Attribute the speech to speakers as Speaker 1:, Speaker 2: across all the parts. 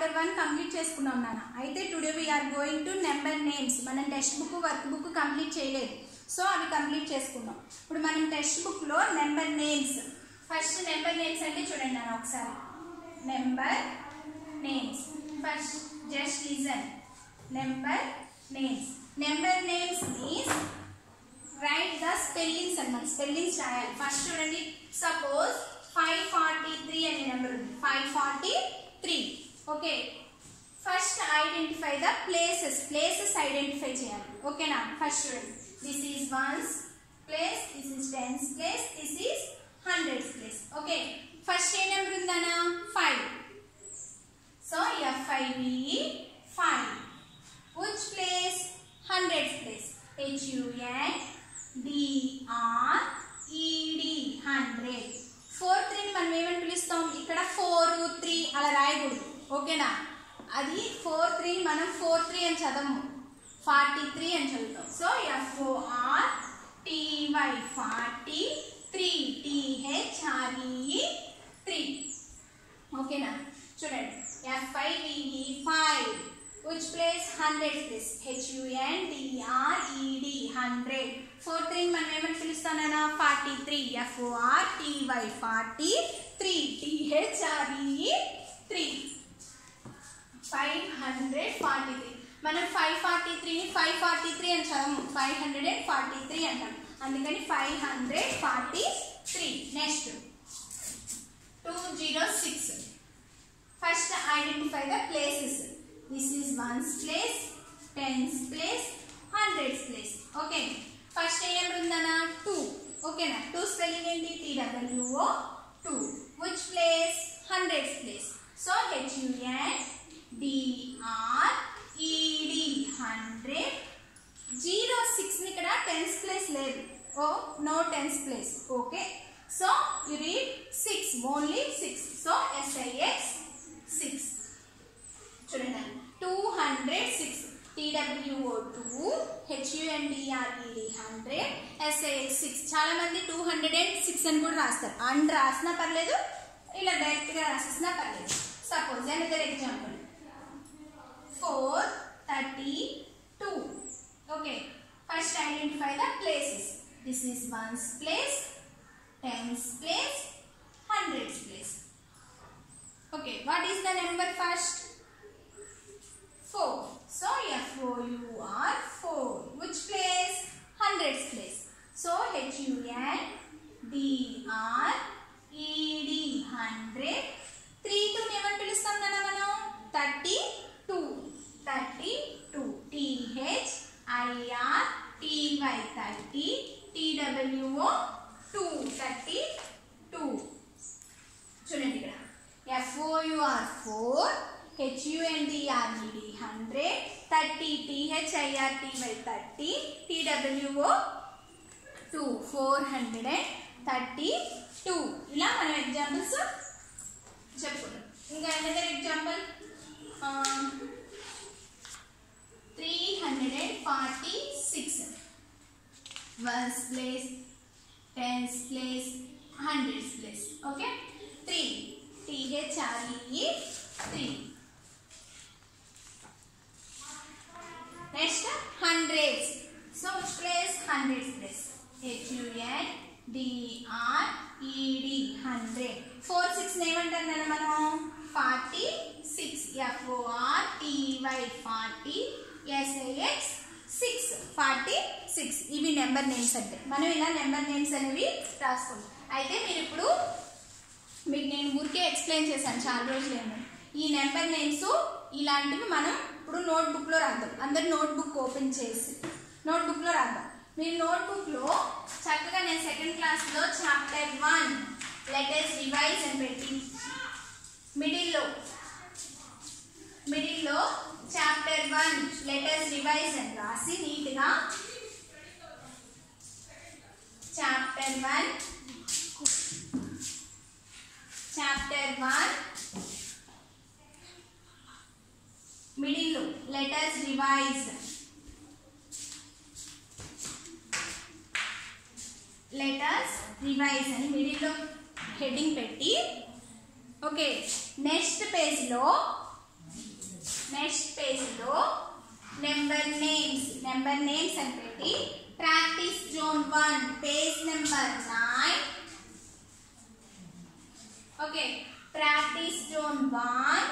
Speaker 1: Chapter one complete చేసుకున్నాం నాన్న అయితే today we're going to number names మనం text book work book complete చేయలేదు సో అవి కంప్లీట్ చేసుకున్నాం ఇప్పుడు మనం టెక్స్ట్ బుక్లో number names first number names అంటే చూడండి నాన్న ఒకసారి number names first just listen number names number names means write the spellings అన్నమాట స్పెల్లింగ్స్ రాయాలి ఫస్ట్ చూడండి సపోజ్ ఫైవ్ ఫార్టీ త్రీ అనే నెంబర్ ఉంది five forty three okay first identify the places places identify చేయాలి ఓకేనా ఫస్ట్ చూడండి this is ones place this is tens place this is hundreds place okay first ఏ number ఉందనా five so F I V five which place hundreds place H U N D R E D hundred four త్రీని మనం ఏమని పిలుస్తాం ఇక్కడ four three అలా రాయకూడదు ఓకేనా అది ఫోర్ త్రీ మనం ఫోర్ త్రీ అని చదవము ఫార్టీ త్రీ అని చదువుతాం so F O R T Y forty three T H R E three ఓకేనా చూడండి F I V E five which place hundred place H U N D R E D hundred four three మనం ఏమని పిలుస్తానన్నా forty three F O R T Y forty three T H R E three five hundred forty three మనం five forty త్రీని five forty three అని చదవము five hundred and forty three అంటాం అందుకని five hundred forty three next two zero six first identify the places this is ones place tens place hundreds place okay first ఏ number ఉందనా two ఓకేనా two spelling ఏంటి TWO two which place hundreds place so H U N D R E D hundred zero six ఇక్కడ tens place లేదు oh no tens place okay so you read six only six so SIX six చూడండి two hundred six T W O two హెచ్యుఎన్డిఆర్ఈడి hundred SIX six చాలా మంది two hundred and six అని కూడా రాస్తారు and రాసినా పర్లేదు ఇలా డైరెక్ట్గా రాసేసినా పర్లేదు suppose another example four thirty two okay first identify the places this is ones place tens place hundreds place Okay, what is the number first? 4. So, F-O-U-R, 4. Which place? Hundreds place. So, H-U-N-D-R-E-D, 100. 3 to ఏమని పిలుస్తాం నాన్న మనం thirty two thirty two TH IR TY thirty T W O two thirty two చూడండి ఇక్కడ FOUR four హెచ్యుఎన్డిఆర్ఈడి hundred thirty టీహెచ్ఐఆర్టీవై thirty T W O two four hundred and thirty two ఇలా మనం examples చెప్పుకున్నాం ఇంకా another example three hundred and forty six ones place tens place hundreds place okay three T H R E three next hundreds so which place hundreds place హెచ్యుఎన్ డిఆర్ఈడి hundred four six ఏమంటారు నాన్న మనం forty six F O R T Y forty S I X six forty six ఇవి number names అంటే మనం ఇలా number names అనేవి రాసుకుంటాం అయితే మీరు ఇప్పుడు మీకు నేను ఊరికే ఎక్స్ప్లెయిన్ చేశాను చాలా రోజులు ఏమో ఈ నెంబర్ నేమ్స్ ఇలాంటివి మనం ఇప్పుడు నోట్బుక్లో రాద్దాం అందరు నోట్బుక్ ఓపెన్ చేసి నోట్బుక్లో రాద్దాం మీరు నోట్బుక్లో చక్కగా నేను సెకండ్ క్లాస్లో చాప్టర్ వన్ లెటర్స్ రివైజ్ అని పెట్టి మిడిల్లో మిడిల్లో చాప్టర్ వన్ లెటర్స్ రివైజ్ అని రాసి నీట్గా chapter one chapter one middle letters revise letters revise అని మిడిల్లో హెడ్డింగ్ పెట్టి ఓకే నెక్స్ట్ పేజ్లో నెక్స్ట్ పేజ్లో నెంబర్ నేమ్స్ నెంబర్ నేమ్స్ అని పెట్టి practice zone one page number nine okay practice zone one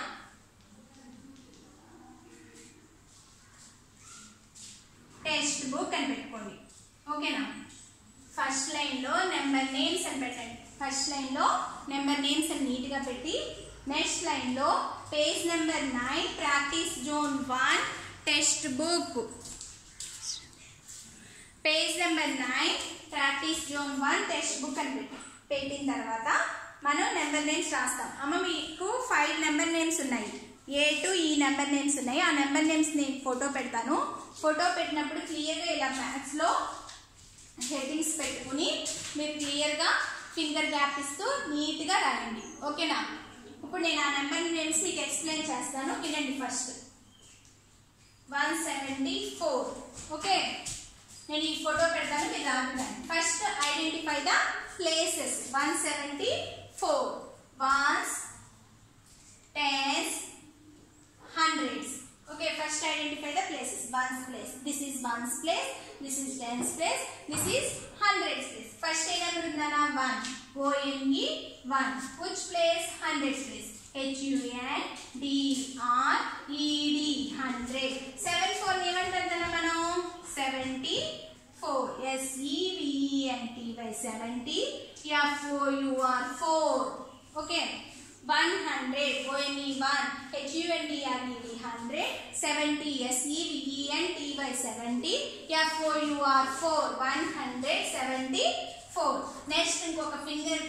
Speaker 1: text book అని పెట్టుకోండి ఓకేనా ఫస్ట్ లైన్లో నెంబర్ నేమ్స్ అని పెట్టండి ఫస్ట్ లైన్లో నెంబర్ నేమ్స్ అని నీట్గా పెట్టి నెక్స్ట్ లైన్లో page number nine practice zone one text book page number nine practice zone one text book అని పెట్టి పెట్టిన తర్వాత మనం నెంబర్ నేమ్స్ రాస్తాం అమ్మ మీకు ఫైవ్ నెంబర్ నేమ్స్ ఉన్నాయి A to E number names ఉన్నాయి ఆ నెంబర్ నేమ్స్ నేను ఫోటో పెడతాను ఫోటో పెట్టినప్పుడు క్లియర్గా ఇలా మ్యాథ్స్లో హెడ్డింగ్స్ పెట్టుకుని మీరు క్లియర్గా ఫింగర్ గ్యాప్ ఇస్తూ నీట్గా రాయండి ఓకేనా ఇప్పుడు నేను ఆ నెంబర్ నేమ్స్ మీకు ఎక్స్ప్లెయిన్ చేస్తాను వినండి first one seventy four okay నేను ఈ ఫోటో పెడతాను మీరు రాకున్నాను first identify the places one seventy four ones tens hundreds okay first identify the places ones place this is ones place this is tens place this is hundreds place first ఏ number ఉందనా one O N E one which place hundreds place H U N D R E D hundred seven four ఏమంటారు మనం seventy four S E V E N T by seventy F O U R four okay one hundred ఓఎన్ఈ one హెచ్యుఎన్డిఆర్ఈడి hundred seventy ఎస్ఈవిఈఎన్టీ by seventy F O U R four one hundred seventy four next ఇంకొక finger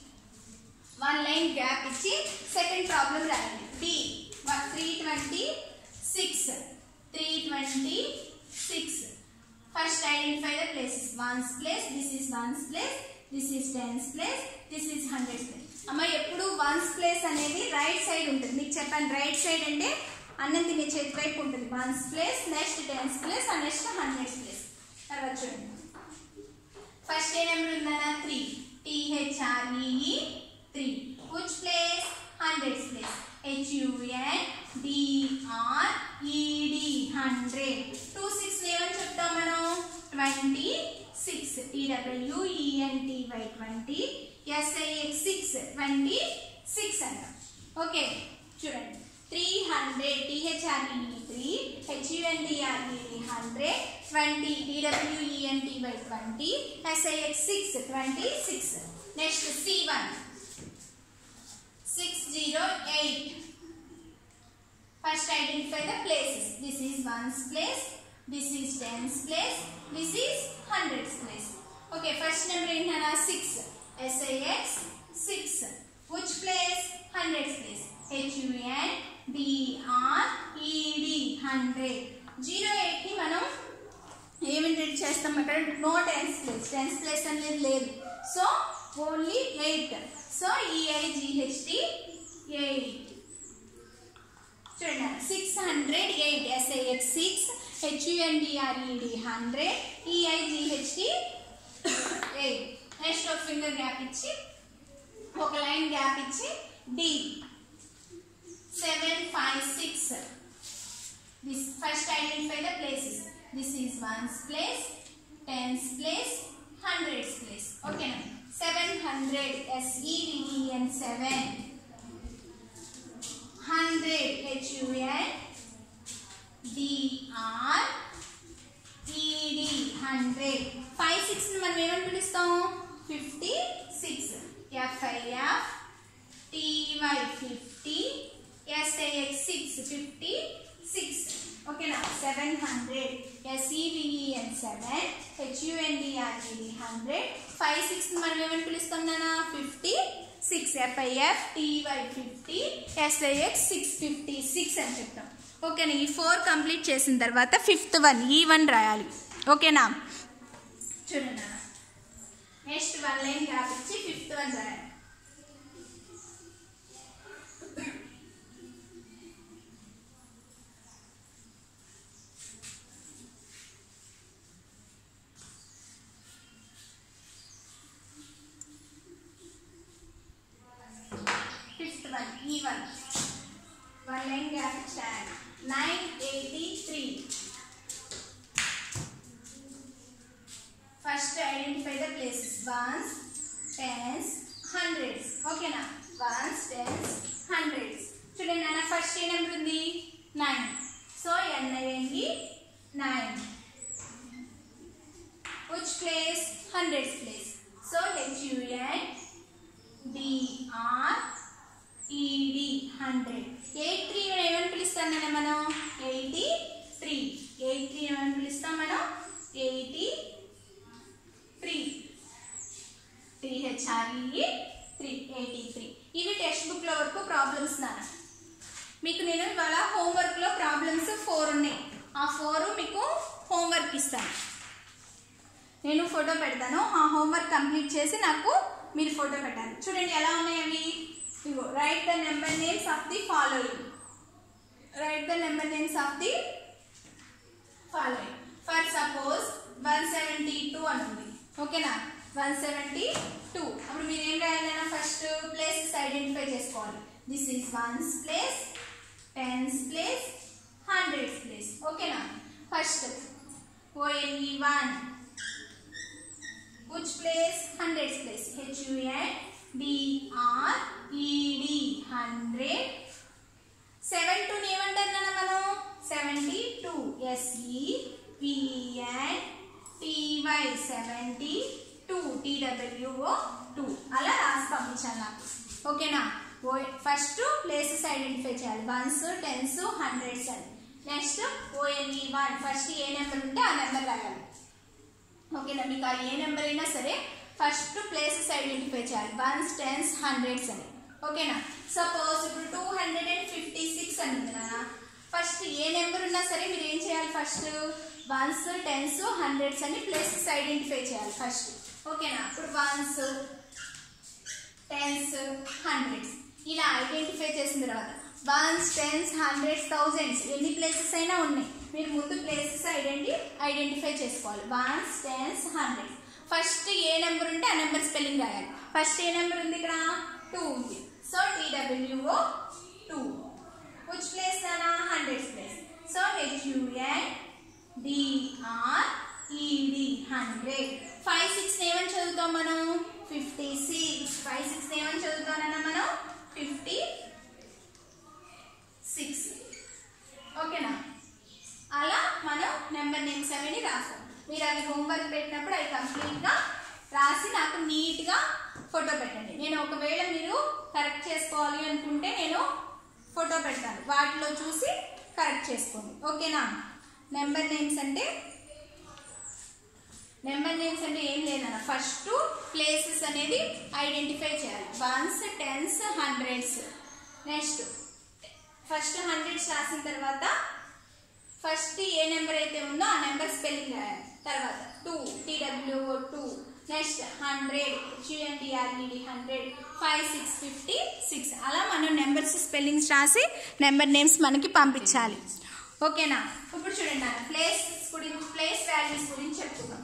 Speaker 1: one line gap ఇచ్చి second problem రాయండి D three twenty six three twenty six first identify the places ones place this is ones place this is tens place this is hundred place అమ్మ ఎప్పుడు ones place అనేది right side ఉంటుంది మీకు చెప్పాను right side అంటే అన్నం తినే చేతి వైపు ఉంటుంది ones place next tens place and next hundreds place తర్వాత చూడండి ఫస్ట్ ఏ నెంబర్ ఉందన్నా three టిహెచ్ఆర్ఈఈ three which place hundreds place H U N D R E D hundred two six ఏమని చెప్తాం మనం twenty six టీడబ్ల్యూఈఎన్టీవై twenty SIX six twenty six అంటాం ఓకే చూడండి three hundred T H R E E three హెచ్యుఎన్డిఆర్ఈఈ hundred twenty టీడబ్ల్యూఈఎన్టీవై twenty SIX six twenty six next C one six zero eight first identify the places this is ones place this is tens place this is hundreds place okay first number ఏంటన్నా six SIX six which place hundreds place H U N D R E D hundred zero ఎయిట్ని మనం ఏమేమి చేస్తాం అక్కడ no tense place tens place అనేది లేదు so only eight so EIGHT eight చూడండి six hundred eight SIX six హెచ్యుఎన్డిఆర్ఈడి hundred EIGHT eight next ఒక finger gap ఇచ్చి ఒక లైన్ గ్యాప్ ఇచ్చి D seven five six this first identify the places this is ones place tens place hundreds place ఓకేనా seven hundred ఎస్ఈడిఈఎన్ seven hundred హెచ్యుఎన్ D R E D hundred five six మనం ఏమని పిలుస్తాం fifty six FIF TY fifty SIX six fifty six ఓకేనా seven hundred SEVEN seven హెచ్యుఎన్డిఆర్ఈడి hundred five six మనం ఏమని పిలుస్తాం నాన్న fifty six FIF TY fifty SIX six fifty six అని చెప్తాం ఓకేనా ఈ ఫోర్ కంప్లీట్ చేసిన తర్వాత ఫిఫ్త్ వన్ ఈ వన్ రాయాలి ఓకేనా చూడండి నెక్స్ట్ వన్ లైన్ గ్యాప్ ఇచ్చి ఫిఫ్త్ వన్ రాయాలి ఫిఫ్త్ వన్ ఈ వన్ వన్ లైన్ గ్యాప్ ఇచ్చాను nine eighty three first identify the places ones tens hundreds ఓకేనా వన్స్ టెన్స్ హండ్రెడ్స్ చూడండి నాన్న ఫస్ట్ ఏ నెంబర్ ఉంది nine so N I N E nine which place hundreds place so h u n d r e d hundred eight three ఏమని పిలుస్తాం నాన్న మనం eighty three eight three ఏమని పిలుస్తాం మనం eighty three three H R E three eighty three ఇవి text బుక్లో వరకు ప్రాబ్లమ్స్ నాన్న మీకు నేను ఇవాళ హోంవర్క్లో ప్రాబ్లమ్స్ ఫోర్ ఉన్నాయి ఆ ఫోర్ మీకు హోంవర్క్ ఇస్తాను నేను ఫోటో పెడతాను ఆ హోంవర్క్ కంప్లీట్ చేసి నాకు మీరు ఫోటో పెట్టాలి చూడండి ఎలా ఉన్నాయి అవి ఇగో write the number names of the following write the number names of the following for suppose one seventy two అనుంది ఓకేనా వన్ సెవెంటీ టూ అప్పుడు మీరు ఏం రాయాలన్నా ఫస్ట్ ప్లేసెస్ ఐడెంటిఫై చేసుకోవాలి this is ones place tens place hundreds place ఓకేనా first O N E one which place hundreds place h u n d r e d hundred seven two ఏమంటారు నాన్న మనం seventy two S E P N T Y seventy two T W O two అలా రాసి పంపించాలి నాకు ఓకేనా oh first places identify చేయాలి వన్స్ టెన్స్ హండ్రెడ్స్ అని నెక్స్ట్ ఓఎన్ఈ వన్ ఫస్ట్ ఏ నెంబర్ ఉంటే ఆ నెంబర్ రాయాలి ఓకేనా మీకు ఆ ఏ నెంబర్ అయినా సరే ఫస్ట్ ప్లేసెస్ ఐడెంటిఫై చేయాలి వన్స్ టెన్స్ హండ్రెడ్స్ అని ఓకేనా సపోజ్ ఇప్పుడు two hundred and fifty six అని ఉంది నాన్న ఫస్ట్ ఏ నెంబర్ ఉన్నా సరే మీరు ఏం చేయాలి ఫస్ట్ వన్స్ టెన్స్ హండ్రెడ్స్ అని ప్లేసెస్ ఐడెంటిఫై చేయాలి ఫస్ట్ ఓకేనా ఇప్పుడు వన్స్ టెన్స్ హండ్రెడ్స్ ఇలా ఐడెంటిఫై చేసిన తర్వాత వన్స్ టెన్స్ హండ్రెడ్స్ థౌజండ్స్ ఎన్ని ప్లేసెస్ అయినా ఉన్నాయి మీరు ముందు ప్లేసెస్ ఐడెంటి ఐడెంటిఫై చేసుకోవాలి వన్స్ టెన్స్ హండ్రెడ్ ఫస్ట్ ఏ నెంబర్ ఉంటే ఆ నెంబర్ స్పెల్లింగ్ రాయాలి ఫస్ట్ ఏ నెంబర్ ఉంది ఇక్కడ టూ ఉంది so T W O two which place నానా hundreds place so H U N D R E D hundred five six ఏమని చదువుతాం మనం ఫిఫ్టీ సిక్స్ ఫైవ్ సిక్స్ ఏమని చదువుతామన్నా మనం ఫిఫ్టీ సిక్స్ ఓకేనా అలా మనం నెంబర్ నేమ్స్ అవన్నీ రాస్తాం మీరు అవి హోంవర్క్ పెట్టినప్పుడు అవి కంప్లీట్గా రాసి నాకు నీట్గా ఫోటో పెట్టండి నేను ఒకవేళ మీరు కరెక్ట్ చేసుకోవాలి అనుకుంటే నేను ఫోటో పెడతాను వాటిలో చూసి కరెక్ట్ చేసుకోండి ఓకేనా నెంబర్ నేమ్స్ అంటే నెంబర్ నేమ్స్ అంటే ఏం లేదన్న ఫస్ట్ ప్లేసెస్ అనేది ఐడెంటిఫై చేయాలి ones tens hundreds next first hundreds రాసిన తర్వాత ఫస్ట్ ఏ నెంబర్ అయితే ఉందో ఆ నెంబర్ స్పెల్లింగ్ రాయాలి తర్వాత two T W O two next hundred G N T R E D hundred five six fifty six అలా మనం నెంబర్స్ స్పెల్లింగ్స్ రాసి నెంబర్ నేమ్స్ మనకి పంపించాలి ఓకేనా ఇప్పుడు చూడండి నాన్న ప్లేస్ గురించి ప్లేస్ వాల్యూస్ గురించి చెప్తున్నాం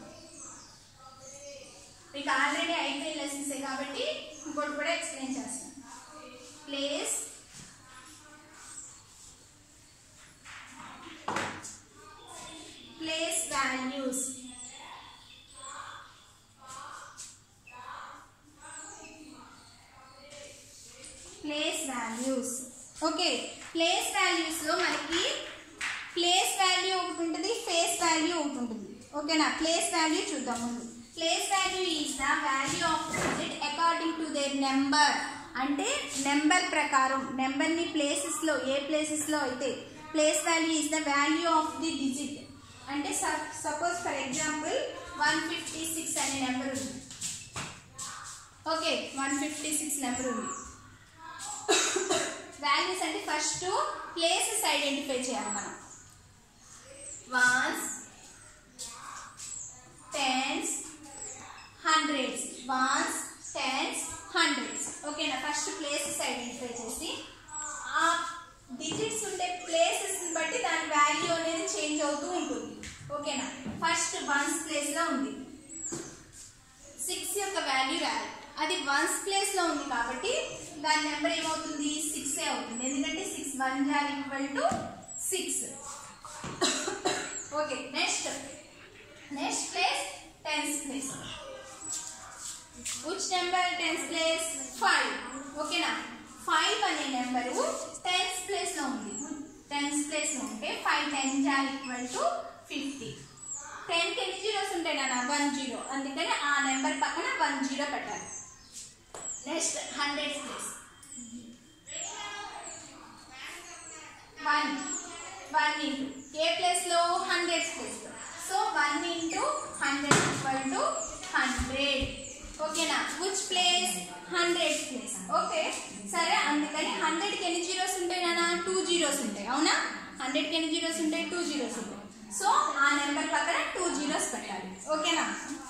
Speaker 1: మీకు ఆల్రెడీ అయిపోయిన లెసన్సే కాబట్టి ఇంకోటి కూడా ఎక్స్ప్లెయిన్ చేస్తాను place place values place values okay place వాల్యూస్లో మనకి ప్లేస్ వాల్యూ ఒకటి ఉంటుంది ఫేస్ వాల్యూ ఒకటి ఉంటుంది ఓకేనా ప్లేస్ వాల్యూ చూద్దాం ముందు place value is the value of digit according to their number అంటే నెంబర్ ప్రకారం నెంబర్ని ప్లేసెస్లో ఏ ప్లేసెస్లో అయితే place value is the value of the digit అంటే suppose for example one fifty six అనే నెంబర్ ఉంది okay one fifty six number ఉంది వాల్యూస్ అంటే ఫస్ట్ ప్లేసెస్ ఐడెంటిఫై చేయాలి మనం ones tens hundreds ones tens hundreds ఓకేనా ఫస్ట్ ప్లేసెస్ ఐడెంటిఫై చేసి ఆ డిజిట్స్ ఉండే ప్లేసెస్ బట్టి దాని వాల్యూ అనేది చేంజ్ అవుతూ ఉంటుంది ఓకేనా ఫస్ట్ వన్స్ ప్లేస్లో ఉంది సిక్స్ యొక్క వాల్యూ రాయాలి అది వన్స్ ప్లేస్లో ఉంది కాబట్టి దాని నెంబర్ ఏమవుతుంది సిక్స్ సిక్స్ అవుతుంది ఎందుకంటే six one are equal to six okay next next place tens place which number tens place five ఓకేనా ఫైవ్ అనే నెంబరు టెన్స్ ప్లేస్ లో ఉంది టెన్స్ ప్లేస్ లో ఉంటే five ten are equal to fifty ten కి ఎన్ని జీరోస్ ఉంటాయి నాన్న వన్ జీరో అందుకని ఆ నెంబర్ పక్కన వన్ జీరో పెట్టాలి next hundred place one one into ఏ ప్లేస్ లో హండ్రెడ్ ప్లేస్ లో so one into hundred equal to hundred ఓకేనా which place hundred place okay సరే అందుకని హండ్రెడ్ కి ఎన్ని జీరోస్ ఉంటాయి నాన్న టూ జీరోస్ ఉంటాయి అవునా హండ్రెడ్ కి ఎన్ని జీరోస్ ఉంటాయి టూ జీరోస్ ఉంటాయి సో ఆ నెంబర్ పక్కన టూ జీరోస్ పెట్టాలి ఓకేనా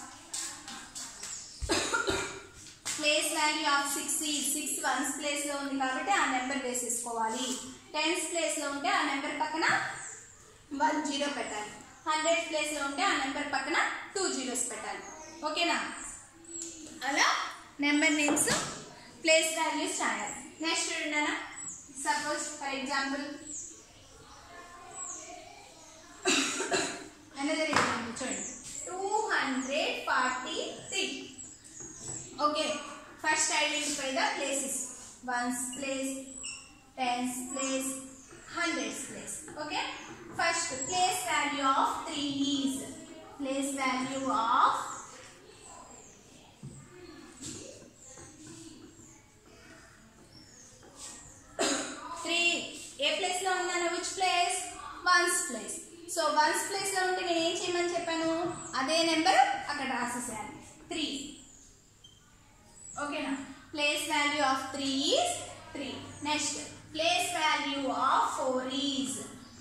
Speaker 1: ప్లేస్ వాల్యూ ఆఫ్ సిక్స్ ఈ సిక్స్ వన్స్ ప్లేస్ లో ఉంది కాబట్టి ఆ నెంబర్ వేసేసుకోవాలి టెన్స్ ప్లేస్ లో ఉంటే ఆ నెంబర్ పక్కన వన్ జీరో పెట్టాలి హండ్రెడ్ ప్లేస్ లో ఉంటే ఆ నెంబర్ పక్కన టూ జీరోస్ పెట్టాలి ఓకేనా అలా నెంబర్ నేమ్స్ ప్లేస్ వాల్యూస్ రాయాలి నెక్స్ట్ చూడండి suppose for example another example చూడండి two hundred forty three Okay, first identify the places. Ones place, tens place, hundreds place. Okay, first place value of 3 is place value of three ఏ place లో ఉందన్న which place ones place so ones place లో ఉంటే నేను ఏం చేయమని చెప్పాను అదే నెంబర్ అక్కడ రాసేసేయాలి త్రీ ఓకేనా place value of three is three next place value of four is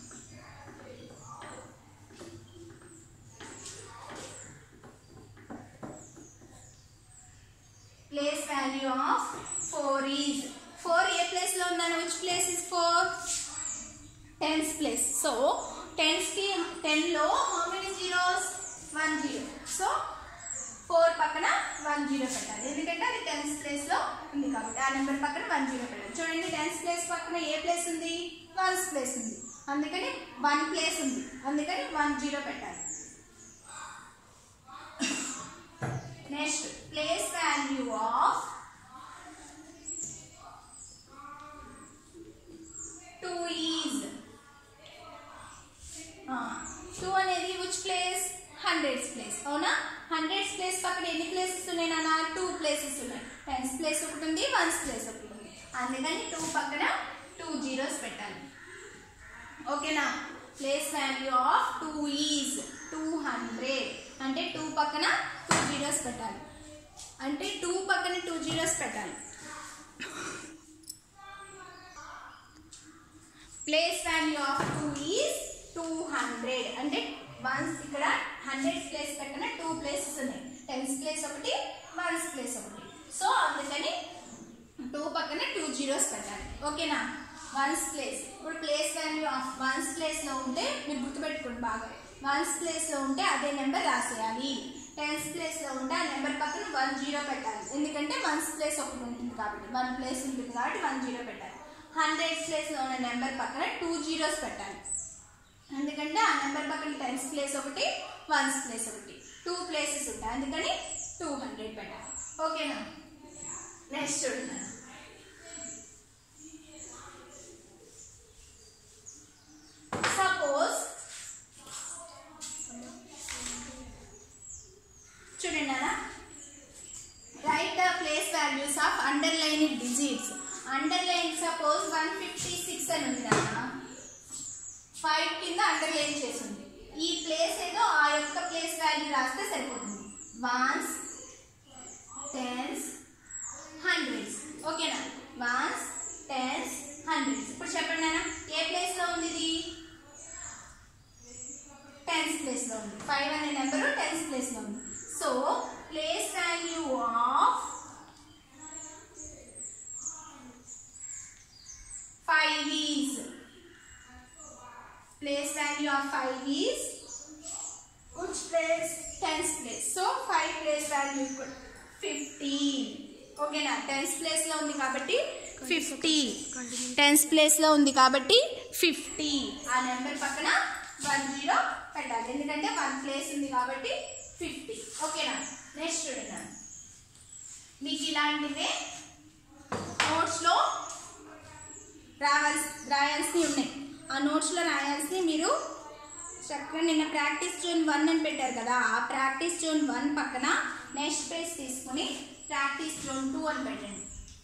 Speaker 1: place value of four is four ఏ ప్లేస్ లో ఉన్నాను which place is four tens place so tens కి టెన్ లో how many zeros one zero so four పక్కన one zero పెట్టాలి ఎందుకంటే అది tense place లో ఉంది కాబట్టి ఆ నెంబర్ పక్కన వన్ జీరో పెట్టాలి చూడండి టెన్స్ ప్లేస్ పక్కన ఏ ప్లేస్ ఉంది వన్స్ ప్లేస్ ఉంది అందుకని వన్ ప్లేస్ ఉంది అందుకని వన్ జీరో పెట్టాలి next place value of two is two అనేది విచ్ ప్లేస్ హండ్రెడ్స్ ప్లేస్ అవునా హండ్రెడ్స్ ప్లేస్ పక్కన ఎన్ని ప్లేసెస్ ఉన్నాయి నాన్న టూ ప్లేసెస్ ఉన్నాయి టెన్స్ ప్లేస్ ఒకటి ఉంది వన్స్ ప్లేస్ ఒకటి ఉంది అందుకని టూ పక్కన టూ జీరోస్ పెట్టాలి ఓకేనా place value of two is two hundred అంటే టూ పక్కన టూ జీరోస్ పెట్టాలి అంటే టూ పక్కన టూ జీరోస్ పెట్టాలి place value of two is two hundred అంటే వన్స్ ఇక్కడ హండ్రెడ్ ప్లేస్ పక్కన టూ ప్లేసెస్ ఉన్నాయి టెన్స్ ప్లేస్ ఒకటి వన్స్ ప్లేస్ ఒకటి సో అందుకని టూ పక్కన టూ జీరోస్ పెట్టాలి ఓకేనా వన్స్ ప్లేస్ ఇప్పుడు place value of ones place లో ఉంటే మీరు గుర్తుపెట్టుకోండి బాగా వన్స్ ప్లేస్ లో ఉంటే అదే నెంబర్ రాసేయాలి టెన్స్ ప్లేస్ లో ఉంటే ఆ నెంబర్ పక్కన వన్ జీరో పెట్టాలి ఎందుకంటే వన్స్ ప్లేస్ ఒకటి ఉంటుంది కాబట్టి వన్ ప్లేస్ ఉంటుంది కాబట్టి వన్ జీరో పెట్టాలి హండ్రెడ్ ప్లేస్ లో ఉన్న నెంబర్ పక్కన టూ జీరోస్ పెట్టాలి ఎందుకంటే ఆ నెంబర్ పక్కన టెన్స్ ప్లేస్ ఒకటి వన్స్ ప్లేస్ ఒకటి టూ ప్లేసెస్ ఉంటాయి అందుకని టూ హండ్రెడ్ పెట్టాలి ఓకేనా నెక్స్ట్ చూడండి సపోజ్ చూడండి అన్న write the place values of underline digits underline suppose one fifty six అని ఉంది అన్న ఫైవ్ కింద అండర్లైన్ చేసింది ఈ ప్లేస్ ఏదో ఆ యొక్క ప్లేస్ వాల్యూ రాస్తే సరిపోతుంది వన్స్ టెన్స్ హండ్రెడ్స్ ఓకేనా వన్స్ టెన్స్ హండ్రెడ్స్ ఇప్పుడు చెప్పండి నాన్న ఏ ప్లేస్ లో ఉంది ఇది టెన్స్ ప్లేస్ లో ఉంది ఫైవ్ అనే నెంబరు టెన్స్ ప్లేస్ లో ఉంది so place value of five is place value of 5 is which place tens place so 5 place value equal 15 ఓకేనా టెన్స్ ప్లేస్ లో ఉంది కాబట్టి ఫిఫ్టీ టెన్స్ ప్లేస్లో ఉంది కాబట్టి ఫిఫ్టీ ఆ నెంబర్ పక్కన వన్ జీరో పెట్టాలి ఎందుకంటే వన్ ప్లేస్ ఉంది కాబట్టి ఫిఫ్టీ ఓకేనా నెక్స్ట్ చూడండి మీకు ఇలాంటివే నోట్స్లో రావాల్సి రాయాల్సి ఉన్నాయి ఆ నోట్స్లో రాయాల్సి మీరు చక్కగా నిన్న ప్రాక్టీస్ జోన్ వన్ అని పెట్టారు కదా ఆ ప్రాక్టీస్ జోన్ వన్ పక్కన నెక్స్ట్ పేజ్ తీసుకుని ప్రాక్టీస్ జోన్ టూ అని పెట్టండి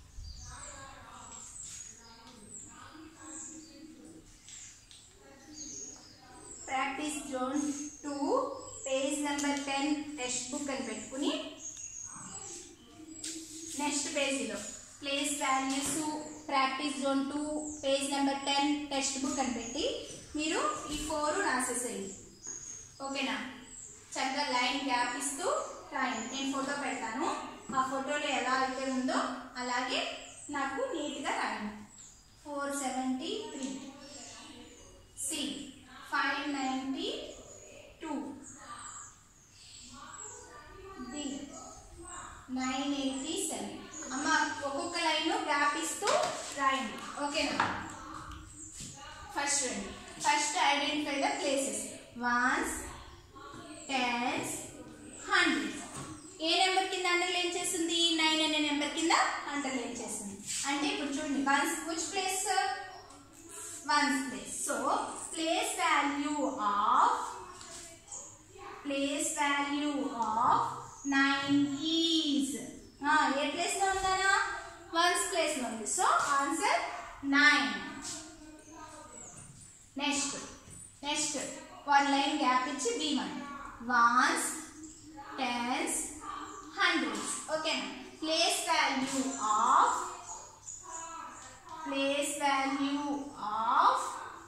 Speaker 1: practice zone two page number ten text book అని పెట్టుకుని నెక్స్ట్ పేజీలో place values practice zone two page number ten text book అని పెట్టి మీరు ఈ ఫోర్ రాసేసేయండి ఓకేనా చక్కగా లైన్ గ్యాప్ ఇస్తూ రాయండి నేను ఫోటో పెడతాను ఆ ఫోటోలో ఎలా అయితే ఉందో అలాగే నాకు నీట్గా రాయండి four seventy three C five ninety two D nine eighty seven అమ్మ ఒక్కొక్క లైన్ గ్యాప్ ఇస్తూ రాయండి ఓకేనా ఫస్ట్ రండి first identify the places ones tens hundred ఏ నెంబర్ కింద అండర్లైన్ చేస్తుంది నైన్ అనే నెంబర్ కింద అండర్లైన్ చేస్తుంది అంటే ఇప్పుడు చూడండి ones which place ones place so place value of place value of nine is ఏ ప్లేస్ లో ఉందనా వన్స్ ప్లేస్ లో ఉంది so answer nine next next one line gap ఇచ్చి B one ones tens hundreds ఓకేనా place value of place value of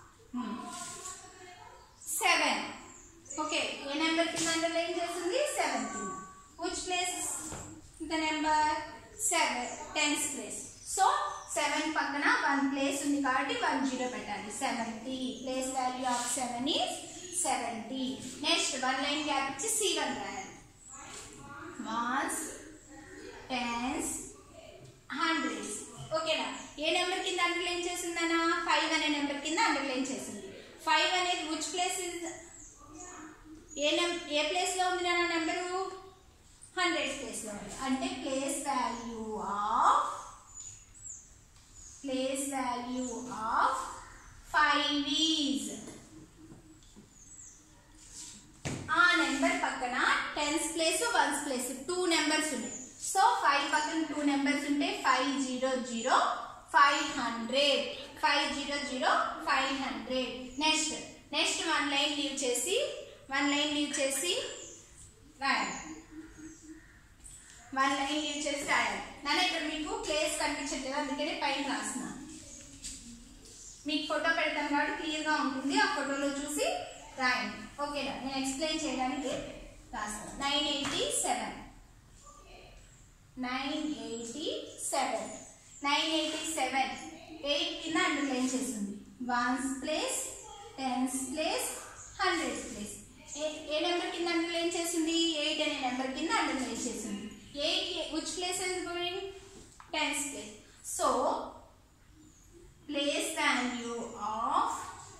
Speaker 1: seven okay ఏ number కింద underline చేస్తుంది సెవెన్ కింద which place the number seven tens place so seven పక్కన one place ఉంది కాబట్టి one zero పెట్టాలి seventy place value of seven is seventy next one line gap ఇచ్చి C one రాయాలి వన్స్ టెన్స్ హండ్రెడ్స్ ఓకేనా ఏ నెంబర్ కింద అండర్లైన్ చేసిందనా ఫైవ్ అనే నెంబర్ కింద అండర్లైన్ చేసింది ఫైవ్ అనేది విచ్ ప్లేస్ ఇస్ ఏ నెం ఏ ప్లేస్లో ఉంది నా నెంబరు హండ్రెడ్ ప్లేస్లో ఉంది అంటే place value of place value of five is ఆ నెంబర్ పక్కన tens place ones place two numbers ఉన్నాయి సో ఫైవ్ పక్కన టూ నెంబర్స్ ఉంటే five zero zero five hundred five zero zero five hundred next next one line leave చేసి one line leave చేసి రాయాలి one line leave చేసి రాయాలి నాన్న ఇక్కడ మీకు ప్లేస్ కనిపించట్లేదు అందుకనే పైన రాస్తున్నాను మీకు ఫోటో పెడతాను కాబట్టి క్లియర్గా ఉంటుంది ఆ ఫోటోలో చూసి రాయండి ఓకేనా నేను ఎక్స్ప్లెయిన్ చేయడానికి రాస్తాను nine eighty seven nine eighty seven nine eighty seven eight కింద అండర్లైన్ చేసింది ones place tens place hundred place ఏ నెంబర్ కింద అండర్లైన్ చేసింది ఎయిట్ అనే నెంబర్ కింద అండర్లైన్ చేసింది eight which place is going tens place so place value of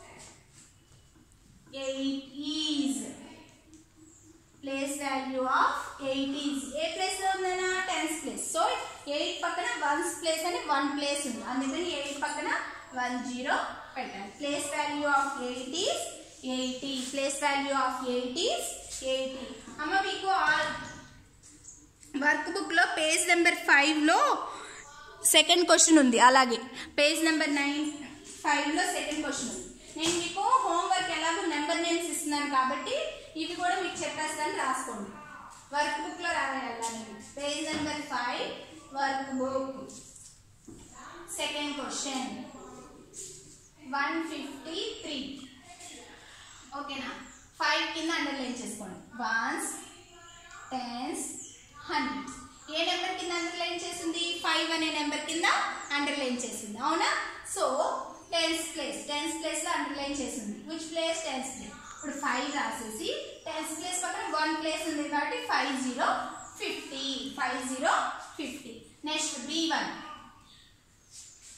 Speaker 1: eight is place value of eight is ఏ place లో ఉందన్నా టెన్స్ ప్లేస్ సో ఎయిట్ పక్కన వన్స్ ప్లేస్ అని వన్ ప్లేస్ ఉంది అందుకని ఎయిట్ పక్కన వన్ జీరో పెట్టాలి place value of eight is eighty place value of eight is eighty అమ్మ మీకు వర్క్ బుక్లో పేజ్ నెంబర్ ఫైవ్లో సెకండ్ క్వశ్చన్ ఉంది అలాగే పేజ్ నెంబర్ నైన్ ఫైవ్లో సెకండ్ క్వశ్చన్ ఉంది నేను మీకు హోంవర్క్ ఎలాగో నెంబర్ నేమ్స్ ఇస్తున్నాను కాబట్టి ఇవి కూడా మీకు చెప్పేస్తాను రాసుకోండి వర్క్ బుక్లో రాయాలి page number five work book second question one fifty three ఓకేనా ఫైవ్ కింద అండర్లైన్ చేసుకోండి వన్స్ టెన్స్ హండ్రెడ్స్ ఏ నెంబర్ కింద అండర్లైన్ చేసింది ఫైవ్ అనే నెంబర్ కింద అండర్లైన్ చేసింది అవునా so tens place tens place లో అండర్లైన్ చేసింది విచ్ ప్లేస్ టెన్స్ ప్లేస్ ఇప్పుడు ఫైవ్ రాసేసి టెన్స్ ప్లేస్ పక్కన వన్ ప్లేస్ ఉంది కాబట్టి five zero fifty five zero fifty next B one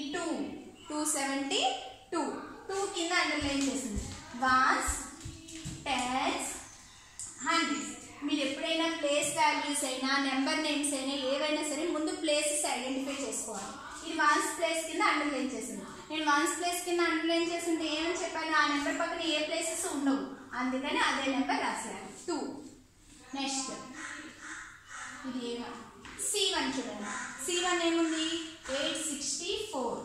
Speaker 1: two two seventy two two కింద అండర్లైన్ చేసింది వన్స్ టెన్స్ హండ్రెడ్స్ మీరు ఎప్పుడైనా ప్లేస్ వాల్యూస్ అయినా నెంబర్ నేమ్స్ అయినా ఏవైనా సరే ముందు ప్లేసెస్ ఐడెంటిఫై చేసుకోవాలి ఇది వన్స్ ప్లేస్ కింద అండర్లైన్ చేసింది నేను వన్స్ ప్లేస్ కింద అండర్లైన్ చేసింది ఏమని చెప్పాను ఆ నెంబర్ పక్కన ఏ ప్లేసెస్ ఉండవు అందుకని అదే నెంబర్ రాశాను టూ నెక్స్ట్ ఇది ఏమో సి వన్ చూడండి సి వన్ ఏముంది eight sixty four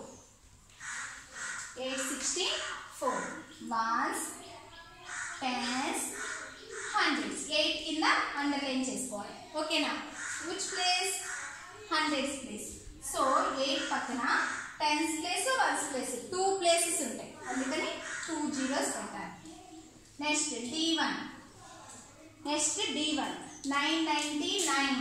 Speaker 1: eight sixty four ones tens hundreds eight కింద అండర్లైన్ చేసుకోవాలి ఓకేనా which place hundreds place so eight పక్కన tens place ones place two places ఉంటాయి అందుకని టూ జీరోస్ పెట్టాలి next D one next D one nine ninety nine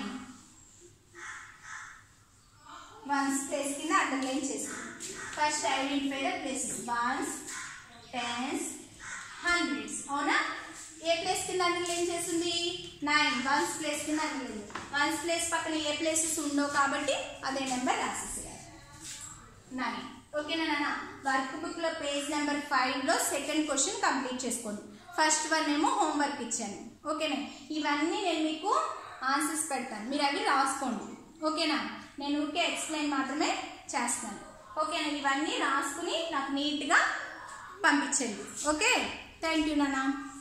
Speaker 1: ones place కింద underline చేస్తాం first identify the places ones tens hundreds అవునా ఏ place కింద underline చేసింది నైన్ వన్స్ ప్లేస్ కింద అండర్లైన్ వన్స్ ప్లేస్ పక్కన ఏ ప్లేసెస్ ఉండవు కాబట్టి అదే నెంబర్ రాసేసేయాలి నైన్ ఓకేనా నాన్న వర్క్ బుక్ లో పేజ్ నెంబర్ ఫైవ్ లో సెకండ్ క్వశ్చన్ కంప్లీట్ చేసుకోండి ఫస్ట్ వన్ ఏమో హోంవర్క్ ఇచ్చాను ఓకేనా ఇవన్నీ నేను మీకు ఆన్సర్స్ పెడతాను మీరు అవి రాసుకోండి ఓకేనా నేను ఊరికే ఎక్స్ప్లెయిన్ మాత్రమే చేస్తాను ఓకేనా ఇవన్నీ రాసుకుని నాకు నీట్గా పంపించండి ఓకే థ్యాంక్ యూ నాన్న